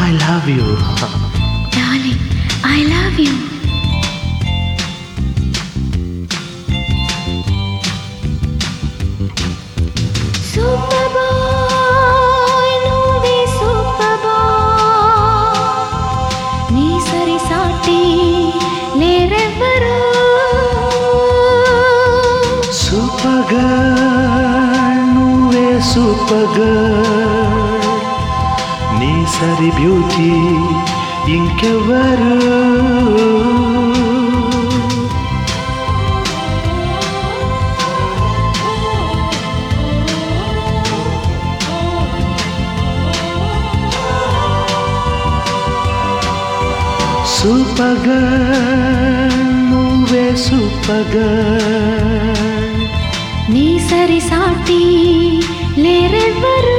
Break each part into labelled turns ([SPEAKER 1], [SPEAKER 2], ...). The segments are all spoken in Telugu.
[SPEAKER 1] I love you
[SPEAKER 2] darling I love you super boy నువ్వే సూపర్ బాయ్ నీ సరి సాటి లేరెవ్వరు
[SPEAKER 1] సూపర్ గర్ల్ నువ్వే సూపర్ గర్ల్ నీ సరి బ్యూటీ ఇంకెవరు సూపర్ గర్ల్ నువ్వే సూపర్ గర్ల్
[SPEAKER 2] నీ సరి సాటి లేరెవ్వరు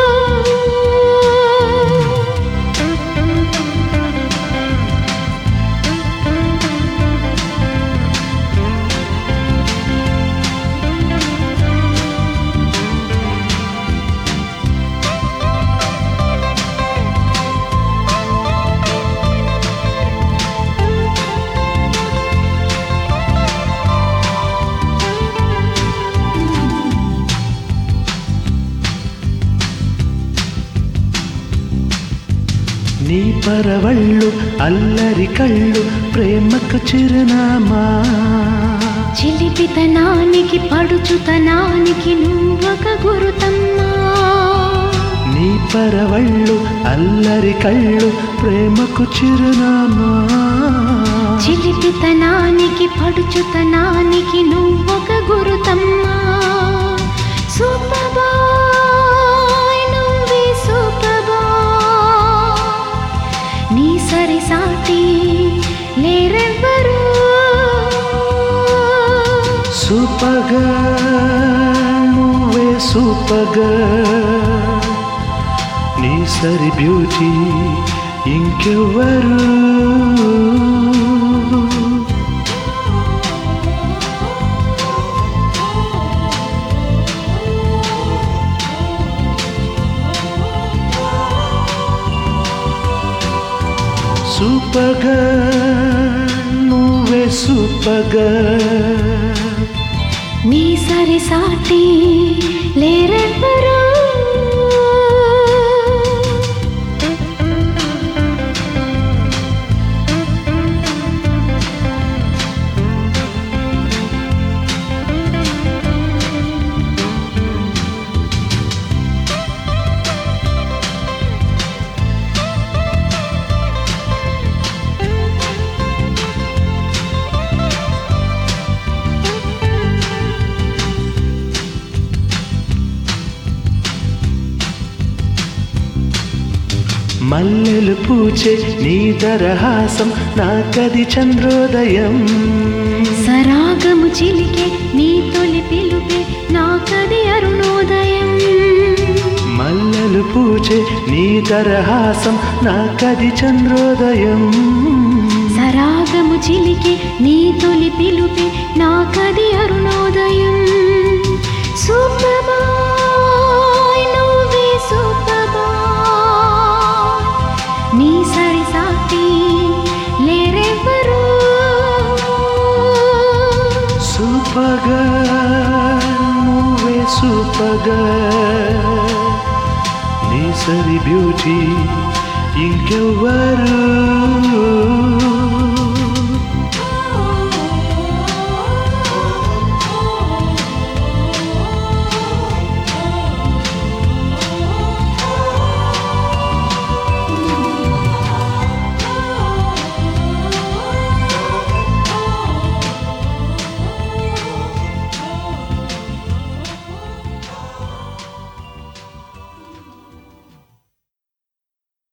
[SPEAKER 1] నీ పరవళ్ళు అల్లరి కళ్ళు ప్రేమకు చిరునామా
[SPEAKER 2] చిలిపితనానికి పడుచుతనానికి నువ్వొక గురుతమ్మా
[SPEAKER 1] నీ పరవళ్ళు అల్లరి కళ్ళు ప్రేమకు చిరునామా
[SPEAKER 2] చిలిపితనానికి పడుచుతనానికి నువ్వొక గురుతమ్మా సూపర్ బాయ్ నువ్వే సూపర్ బాయ్ నీ సరి సాటి లేరెవ్వరు
[SPEAKER 1] సూపర్ గర్ల్ నువ్వే సూపర్ గర్ల్ నీ సరి బ్యూటీ ఇంకెవ్వరు సూపర్ గర్ల్ నువ్వే సూపర్ గర్ల్
[SPEAKER 2] నీ సరి సాటి లేరెవ్వరు
[SPEAKER 1] మల్లెలు పూచే నీ దరహాసం నాకది చంద్రోదయం
[SPEAKER 2] సరాగము చిలికే నీ తొలి పిలుపే నాకది అరుణోదయం
[SPEAKER 1] మల్లెలు పూచే నీ దరహాసం నాకది చంద్రోదయం
[SPEAKER 2] సరాగము చిలికే నీ తొలి పిలుపే నాకది అరుణోదయం సూపర్ బాయ్ నువ్వే సూపర్ బాయ్ నీ సరి సాటి లేరెవ్వరు
[SPEAKER 1] సూపర్ గర్ల్ నువ్వే సూపర్ గర్ల్ నీ సరి బ్యూటీ ఇంకెవ్వరు